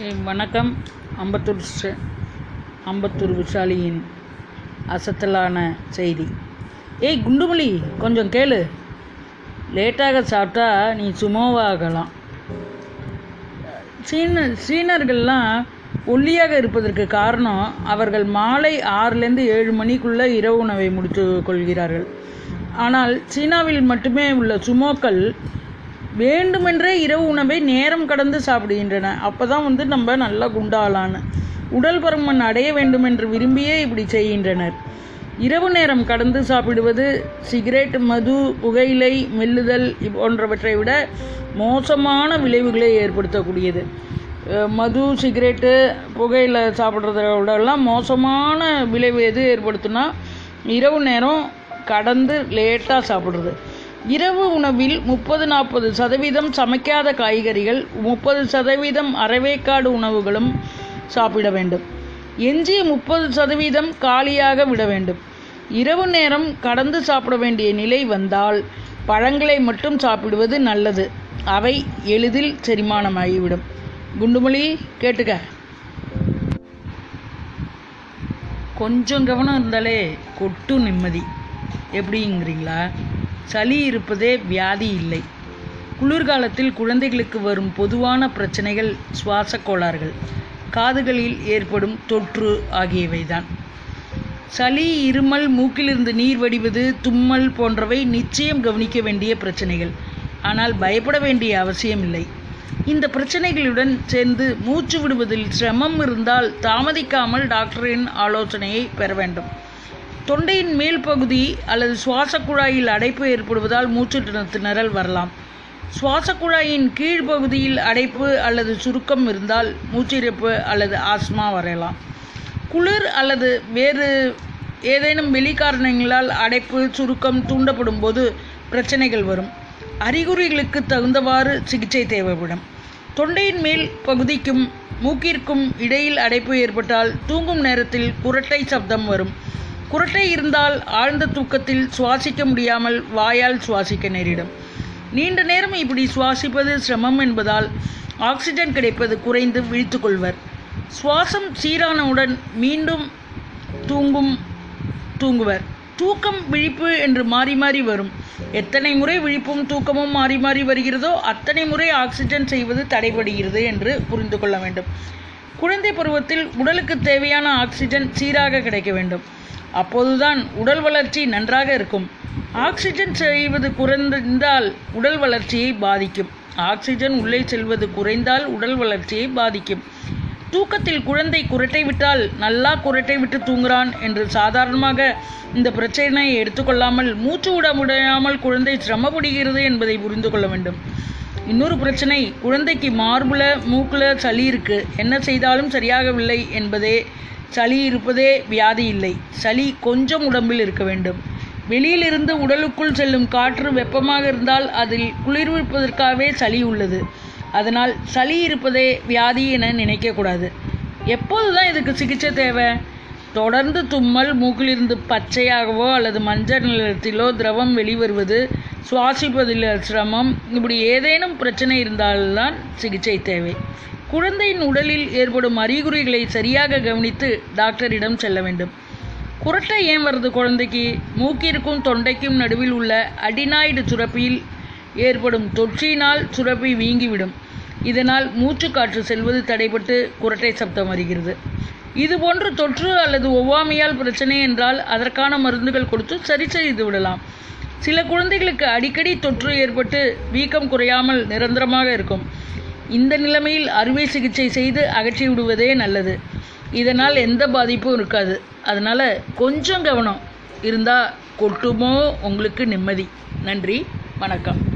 ஏய், வணக்கம் அம்பத்தூர் ஸ்ட- அம்பத்தூர் விஷாலியின் அசத்தலான செய்தி ஏய் குண்டுமலி கொஞ்சம் கேளு லேட்டாக சாப்பிட்டா நீ சுமோவாகலாம் சீன சீனர்கள்லாம் ஒல்லியாக இருப்பதற்கு காரணம் அவர்கள் மாலை ஆறுலேருந்து ஏழு மணிக்குள்ளே இரவு உணவை முடித்து கொள்கிறார்கள் ஆனால் சீனாவில் மட்டுமே உள்ள சுமோக்கள் வேண்டுமென்றே இரவு உணவை நேரம் கடந்து சாப்பிடுகின்றன அப்போ தான் வந்து நம்ம நல்லா குண்டாலான்னு உடல் பருமன் அடைய வேண்டும் என்று விரும்பியே இப்படி செய்கின்றனர் இரவு நேரம் கடந்து சாப்பிடுவது சிகரெட் மது புகையிலை மெல்லுதல் இப் போன்றவற்றை விட மோசமான விளைவுகளை ஏற்படுத்தக்கூடியது அஹ் மது சிகரெட்டு புகையிலை சாப்பிட்றத விடலாம் மோசமான விளைவு எது ஏற்படுத்துனா இரவு நேரம் கடந்து லேட்டாக சாப்பிட்றது இரவு உணவில் முப்பது நாற்பது சதவீதம் சமைக்காத காய்கறிகள் முப்பது சதவீதம் அரைவேக்காடு உணவுகளும் சாப்பிட வேண்டும் எஞ்சிய முப்பது சதவீதம் காலியாக விட வேண்டும் இரவு நேரம் கடந்து சாப்பிட வேண்டிய நிலை வந்தால் பழங்களை மட்டும் சாப்பிடுவது நல்லது அவை எளிதில் செரிமானமாகிவிடும் குண்டுமொழி கேட்டுக்க கொஞ்சம் கவனம் இருந்தாலே கொட்டு நிம்மதி எப்படிங்கிறீங்களா சளி இருப்பதே வியாதி இல்லை குளிர்காலத்தில் குழந்தைகளுக்கு வரும் பொதுவான பிரச்சனைகள் சுவாச கோளாறுகள் காதுகளில் ஏற்படும் தொற்று ஆகியவைதான் சளி இருமல் மூக்கிலிருந்து நீர் வடிவது தும்மல் போன்றவை நிச்சயம் கவனிக்க வேண்டிய பிரச்சனைகள் ஆனால் பயப்பட வேண்டிய அவசியமில்லை இந்த பிரச்சனைகளுடன் சேர்ந்து மூச்சு விடுவதில் சிரமம் இருந்தால் தாமதிக்காமல் டாக்டரின் ஆலோசனையை பெற வேண்டும் தொண்டையின் மேல் பகுதி அல்லது சுவாச குழாயில் அடைப்பு ஏற்படுவதால் மூச்சு திண- திணறல் வரலாம் சுவாச குழாயின் கீழ்ப்பகுதியில் அடைப்பு அல்லது சுருக்கம் இருந்தால் மூச்சிறைப்பு அல்லது ஆஸ்மா வரலாம் குளிர் அல்லது வேறு ஏதேனும் வெளிக்காரணங்களால் அடைப்பு சுருக்கம் தூண்டப்படும் போது பிரச்சனைகள் வரும் அறிகுறிகளுக்கு தகுந்தவாறு சிகிச்சை தேவைப்படும் தொண்டையின் மேல் பகுதிக்கும் மூக்கிற்கும் இடையில் அடைப்பு ஏற்பட்டால் தூங்கும் நேரத்தில் குரட்டை சப்தம் வரும் குரட்டை இருந்தால் ஆழ்ந்த தூக்கத்தில் சுவாசிக்க முடியாமல் வாயால் சுவாசிக்க நேரிடும் நீண்ட நேரம் இப்படி சுவாசிப்பது சிரமம் என்பதால் ஆக்சிஜன் கிடைப்பது குறைந்து விழித்துக் கொள்வர் சுவாசம் சீரானவுடன் மீண்டும் தூங்கும் தூங்குவர் தூக்கம் விழிப்பு என்று மாறி மாறி வரும் எத்தனை முறை விழிப்பும் தூக்கமும் மாறி மாறி வருகிறதோ அத்தனை முறை ஆக்சிஜன் செய்வது தடைபடுகிறது என்று புரிந்து கொள்ள வேண்டும் குழந்தை பருவத்தில் உடலுக்கு தேவையான ஆக்சிஜன் சீராக கிடைக்க வேண்டும் அப்போதுதான் உடல் வளர்ச்சி நன்றாக இருக்கும் ஆக்சிஜன் செய்வது குறைந்தால் உடல் வளர்ச்சியை பாதிக்கும் ஆக்சிஜன் உள்ளே செல்வது குறைந்தால் உடல் வளர்ச்சியை பாதிக்கும் தூக்கத்தில் குழந்தை குரட்டை விட்டால் நல்லா குரட்டை விட்டு தூங்குறான் என்று சாதாரணமாக இந்த பிரச்சனையை எடுத்துக்கொள்ளாமல் மூச்சு விட முடியாமல் குழந்தை சிரமப்படுகிறது என்பதை புரிந்து கொள்ள வேண்டும் இன்னொரு பிரச்சனை குழந்தைக்கு மார்புல மூக்குல சளி இருக்கு என்ன செய்தாலும் சரியாகவில்லை என்பதே சளி இருப்பதே வியாதி இல்லை சளி கொஞ்சம் உடம்பில் இருக்க வேண்டும் வெளியிலிருந்து உடலுக்குள் செல்லும் காற்று வெப்பமாக இருந்தால் அதில் குளிர்விப்பதற்காகவே சளி உள்ளது அதனால் சளி இருப்பதே வியாதி என நினைக்கக்கூடாது எப்போது தான் இதுக்கு சிகிச்சை தேவை தொடர்ந்து தும்மல் மூக்கிலிருந்து பச்சையாகவோ அல்லது மஞ்சள் நிறத்திலோ திரவம் வெளிவருவது சுவாசிப்பதில் சிரமம் இப்படி ஏதேனும் பிரச்சனை இருந்தால்தான் சிகிச்சை தேவை குழந்தையின் உடலில் ஏற்படும் அறிகுறிகளை சரியாக கவனித்து டாக்டரிடம் செல்ல வேண்டும் குரட்டை ஏன் வருது குழந்தைக்கு மூக்கிற்கும் தொண்டைக்கும் நடுவில் உள்ள அடினாய்டு சுரப்பியில் ஏற்படும் தொற்றினால் சுரப்பி வீங்கிவிடும் இதனால் மூச்சுக்காற்று செல்வது தடைபட்டு குரட்டை சப்தம் வருகிறது இதுபோன்று தொற்று அல்லது ஒவ்வாமையால் பிரச்சனை என்றால் அதற்கான மருந்துகள் கொடுத்து சரி செய்து விடலாம் சில குழந்தைகளுக்கு அடிக்கடி தொற்று ஏற்பட்டு வீக்கம் குறையாமல் நிரந்தரமாக இருக்கும் இந்த நிலைமையில் அறுவை சிகிச்சை செய்து அகற்றி விடுவதே நல்லது இதனால் எந்த பாதிப்பும் இருக்காது அதனால் கொஞ்சம் கவனம் இருந்தால் கொட்டுமோ உங்களுக்கு நிம்மதி நன்றி வணக்கம்